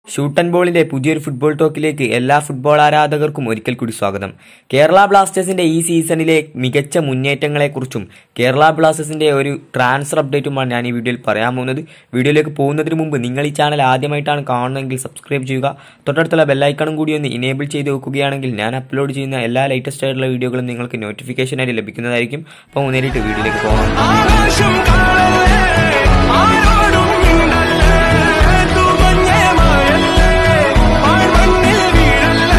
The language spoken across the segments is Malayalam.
ഷൂട്ട് ആൻഡ് ബോളിന്റെ പുതിയൊരു ഫുട്ബോൾ ടോക്കിലേക്ക് എല്ലാ ഫുട്ബോൾ ആരാധകർക്കും ഒരിക്കൽ കൂടി സ്വാഗതം കേരള ബ്ലാസ്റ്റേഴ്സിന്റെ ഈ സീസണിലെ മികച്ച മുന്നേറ്റങ്ങളെക്കുറിച്ചും കേരള ബ്ലാസ്റ്റേഴ്സിന്റെ ഒരു ട്രാൻസ്ഫർ അപ്ഡേറ്റുമാണ് ഞാൻ ഈ വീഡിയോയിൽ പറയാൻ പോകുന്നത് വീഡിയോയിലേക്ക് പോകുന്നതിന് മുമ്പ് നിങ്ങൾ ഈ ചാനൽ ആദ്യമായിട്ടാണ് കാണുന്നതെങ്കിൽ സബ്സ്ക്രൈബ് ചെയ്യുക തൊട്ടടുത്തുള്ള ബെല്ലൈക്കണും കൂടി ഒന്ന് ഇനേബിൾ ചെയ്ത് വെക്കുകയാണെങ്കിൽ ഞാൻ അപ്ലോഡ് ചെയ്യുന്ന എല്ലാ ലേറ്റസ്റ്റ് ആയിട്ടുള്ള വീഡിയോകളും നിങ്ങൾക്ക് നോട്ടിഫിക്കേഷനായി ലഭിക്കുന്നതായിരിക്കും അപ്പോൾ നേരിട്ട് വീഡിയോയിലേക്ക് പോകാം ആകാശം കാണല്ലേ ആരോടും മിണ്ടല്ലേ തുകഞ്ഞേ മായല്ലേ ആൺമണ്ണിൽ വീഴല്ലേ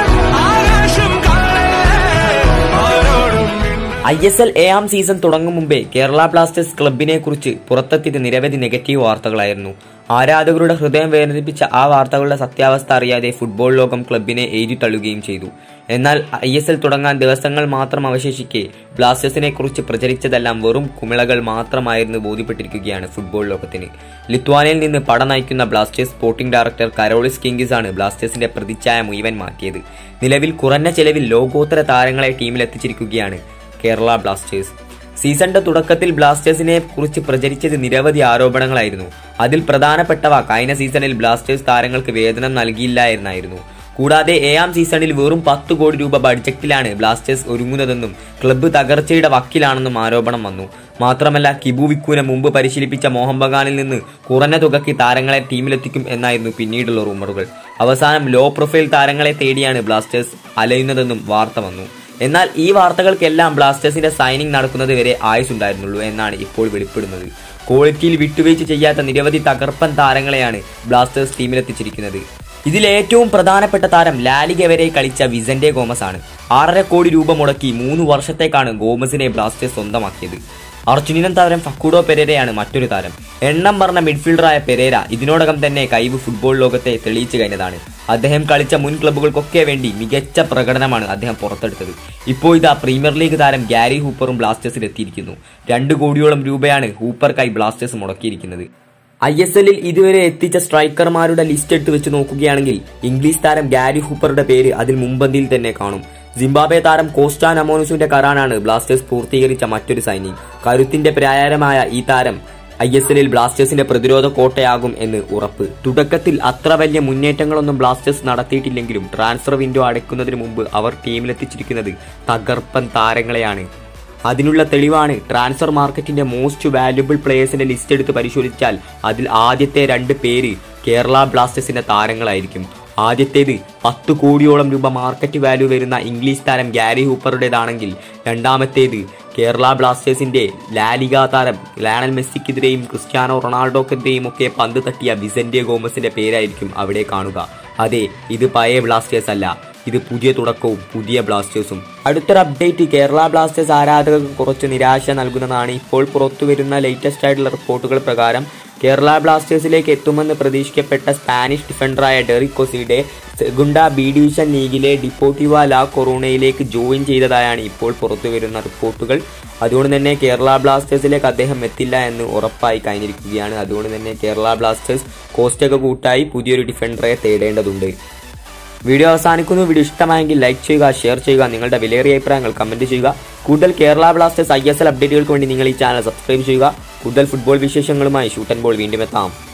ആകാശം കാണല്ലേ ആരോടും മിണ്ടല്ലേ ഐ എസ് എൽ ഏഴാം സീസൺ തുടങ്ങും മുമ്പേ കേരള ബ്ലാസ്റ്റേഴ്സ് ക്ലബിനെ കുറിച്ച് പുറത്തെത്തിയത് നിരവധി നെഗറ്റീവ് വാർത്തകളായിരുന്നു ആരാധകരുടെ ഹൃദയം വേദനിപ്പിച്ച ആ വാർത്തകളുടെ സത്യാവസ്ഥ അറിയാതെ ഫുട്ബോൾ ലോകം ക്ലബിനെ എഴുതി തള്ളുകയും ചെയ്തു എന്നാൽ ഐ എസ് എൽ തുടങ്ങാൻ ദിവസങ്ങൾ മാത്രം അവശേഷിക്കെ ബ്ലാസ്റ്റേഴ്സിനെ കുറിച്ച് പ്രചരിച്ചതെല്ലാം വെറും കുമിളകൾ മാത്രമായിരുന്നു ബോധ്യപ്പെട്ടിരിക്കുകയാണ് ഫുട്ബോൾ ലോകത്തിന് ലിത്വാനയിൽ നിന്ന് പട നയിക്കുന്ന Blasters sporting director Karolis Skinkys ആണ് ബ്ലാസ്റ്റേഴ്സിന്റെ പ്രതിച്ഛായ മുഴുവൻ മാറ്റിയത് നിലവിൽ കുറഞ്ഞ ചെലവിൽ ലോകോത്തര താരങ്ങളെ ടീമിൽ എത്തിച്ചിരിക്കുകയാണ് കേരള ബ്ലാസ്റ്റേഴ്സ് സീസണിന്റെ തുടക്കത്തിൽ ബ്ലാസ്റ്റേഴ്സിനെ കുറിച്ച് പ്രചരിച്ചത് നിരവധി ആരോപണങ്ങളായിരുന്നു അതിൽ പ്രധാനപ്പെട്ടവ കഴിഞ്ഞ സീസണിൽ ബ്ലാസ്റ്റേഴ്സ് താരങ്ങൾക്ക് വേതനം നൽകിയില്ല എന്നായിരുന്നു കൂടാതെ ഏഴാം സീസണിൽ വെറും പത്ത് കോടി രൂപ ബഡ്ജറ്റിലാണ് ബ്ലാസ്റ്റേഴ്സ് ഒരുങ്ങുന്നതെന്നും ക്ലബ്ബ് തകർച്ചയുടെ വക്കിലാണെന്നും ആരോപണം വന്നു മാത്രമല്ല കിബു വിക്കുവിനെ മുമ്പ് പരിശീലിപ്പിച്ച മോഹൻ ബഗാനിൽ നിന്ന് കുറഞ്ഞ തുകയ്ക്ക് താരങ്ങളെ ടീമിലെത്തിക്കും എന്നായിരുന്നു പിന്നീടുള്ള റൂമറുകൾ അവസാനം ലോ പ്രൊഫൈൽ താരങ്ങളെ തേടിയാണ് ബ്ലാസ്റ്റേഴ്സ് അലയുന്നതെന്നും വാർത്ത വന്നു എന്നാൽ ഈ വാർത്തകൾക്കെല്ലാം ബ്ലാസ്റ്റേഴ്സിന്റെ സൈനിങ് നടക്കുന്നത് വരെ ആയുസ് ഉണ്ടായിരുന്നുള്ളൂ എന്നാണ് ഇപ്പോൾ വെളിപ്പെടുന്നത് ക്വാളിറ്റിയിൽ വിട്ടുവീഴ്ച ചെയ്യാത്ത നിരവധി തകർപ്പൻ താരങ്ങളെയാണ് ബ്ലാസ്റ്റേഴ്സ് ടീമിലെത്തിച്ചിരിക്കുന്നത് ഇതിൽ ഏറ്റവും പ്രധാനപ്പെട്ട താരം ലാലിഗ വരെ കളിച്ച വിസന്റെ ഗോമസ് ആണ് ആറര കോടി രൂപ മുടക്കി മൂന്ന് വർഷത്തേക്കാണ് ഗോമസിനെ ബ്ലാസ്റ്റേഴ്സ് സ്വന്തമാക്കിയത് അർജുനിയൻ താരം ഫക്കൂഡോ പെരേരയാണ് മറ്റൊരു താരം എണ്ണം പറഞ്ഞ മിഡ്ഫീൽഡറായ പെരേര ഇതിനോടകം തന്നെ കൈവ് ഫുട്ബോൾ ലോകത്തെ തെളിയിച്ചു കഴിഞ്ഞതാണ് അദ്ദേഹം കളിച്ച മുൻ ക്ലബ്ബുകൾക്കൊക്കെ വേണ്ടി മികച്ച പ്രകടനമാണ് അദ്ദേഹം പുറത്തെടുത്തത് ഇപ്പോൾ ഇതാ പ്രീമിയർ ലീഗ് താരം ഗാരി ഹൂപ്പറും ബ്ലാസ്റ്റേഴ്സിൽ എത്തിയിരിക്കുന്നു രണ്ട് കോടിയോളം രൂപയാണ് ഹൂപ്പർക്കായി ബ്ലാസ്റ്റേഴ്സ് മുടക്കിയിരിക്കുന്നത് ഐ എസ് എല്ലിൽ ഇതുവരെ എത്തിച്ച സ്ട്രൈക്കർമാരുടെ ലിസ്റ്റ് എടുത്ത് വെച്ച് നോക്കുകയാണെങ്കിൽ ഇംഗ്ലീഷ് താരം ഗാരി ഹൂപ്പറുടെ പേര് അതിൽ മുമ്പന്തിയിൽ തന്നെ കാണും സിംബാബ്വെ താരം കോസ്റ്റാ നമോനുസിന്റെ കരാറാണ് ബ്ലാസ്റ്റേഴ്സ് പൂർത്തീകരിച്ച മറ്റൊരു സൈനിങ് കരുത്തിന്റെ പ്രായരമായ ഈ താരം ഐ എസ് എല്ലിൽ ബ്ലാസ്റ്റേഴ്സിന്റെ പ്രതിരോധ കോട്ടയാകും എന്ന് ഉറപ്പ് തുടക്കത്തിൽ അത്ര വലിയ മുന്നേറ്റങ്ങളൊന്നും ബ്ലാസ്റ്റേഴ്സ് നടത്തിയിട്ടില്ലെങ്കിലും ട്രാൻസ്ഫർ വിൻഡോ അടയ്ക്കുന്നതിന് മുമ്പ് അവർ ടീമിലെത്തിച്ചിരിക്കുന്നത് തകർപ്പൻ താരങ്ങളെയാണ് അതിനുള്ള തെളിവാണ് ട്രാൻസ്ഫർ മാർക്കറ്റിന്റെ മോസ്റ്റ് വാല്യുബിൾ പ്ലേയേഴ്സിന്റെ ലിസ്റ്റ് എടുത്ത് പരിശോധിച്ചാൽ അതിൽ ആദ്യത്തെ രണ്ട് പേര് കേരള ബ്ലാസ്റ്റേഴ്സിന്റെ താരങ്ങളായിരിക്കും ആദ്യത്തേത് പത്ത് കോടിയോളം രൂപ മാർക്കറ്റ് വാല്യൂ വരുന്ന ഇംഗ്ലീഷ് താരം ഗാരി ഹൂപ്പറുടേതാണെങ്കിൽ രണ്ടാമത്തേത് കേരള ബ്ലാസ്റ്റേഴ്സിന്റെ ലാലിഗ താരം ലയണൽ മെസ്സിക്കെതിരെയും ക്രിസ്ത്യാനോ റൊണാൾഡോക്കെതിരെയും ഒക്കെ പന്ത് തട്ടിയ വിസന്റെ ഗോമസിന്റെ പേരായിരിക്കും അവിടെ കാണുക അതെ ഇത് പഴയ ബ്ലാസ്റ്റേഴ്സ് അല്ല ഇത് പുതിയ തുടക്കവും പുതിയ ബ്ലാസ്റ്റേഴ്സും അടുത്തൊരു അപ്ഡേറ്റ് കേരള ബ്ലാസ്റ്റേഴ്സ് ആരാധകർക്ക് കുറച്ച് നിരാശ നൽകുന്നതാണ് ഇപ്പോൾ പുറത്തു വരുന്ന ലേറ്റസ്റ്റ് ആയിട്ടുള്ള റിപ്പോർട്ടുകൾ പ്രകാരം കേരള ബ്ലാസ്റ്റേഴ്സിലേക്ക് എത്തുമെന്ന് പ്രതീക്ഷിക്കപ്പെട്ട സ്പാനിഷ് ഡിഫൻഡറായ ഡെറിക്കോസിയുടെ സെഗുണ്ട ബി ഡിവിഷൻ ലീഗിലെ ഡിപ്പോട്ടിവ ലാ കൊറോണയിലേക്ക് ജോയിൻ ചെയ്തതായാണ് ഇപ്പോൾ പുറത്തു വരുന്ന റിപ്പോർട്ടുകൾ അതുകൊണ്ട് തന്നെ കേരള ബ്ലാസ്റ്റേഴ്സിലേക്ക് അദ്ദേഹം എത്തില്ല എന്ന് ഉറപ്പായി കഴിഞ്ഞിരിക്കുകയാണ് അതുകൊണ്ട് തന്നെ കേരള ബ്ലാസ്റ്റേഴ്സ് കോസ്റ്റൊക്കെ കൂട്ടായി പുതിയൊരു ഡിഫൻഡറെ തേടേണ്ടതുണ്ട് വീഡിയോ അവസാനിക്കുന്നു വീഡിയോ ഇഷ്ടമായെങ്കിൽ ലൈക്ക് ചെയ്യുക ഷെയർ ചെയ്യുക നിങ്ങളുടെ വിലയേറിയ അഭിപ്രായങ്ങൾ കമന്റ് ചെയ്യുക കൂടുതൽ Kerala Blasters I S L അപ്ഡേറ്റുകൾക്ക് വേണ്ടി നിങ്ങൾ ഈ ചാനൽ സബ്സ്ക്രൈബ് ചെയ്യുക കൂടുതൽ ഫുട്ബോൾ വിശേഷങ്ങളുമായി ഷൂട്ട് ആൻഡ് ബോൾ വീണ്ടും എത്താം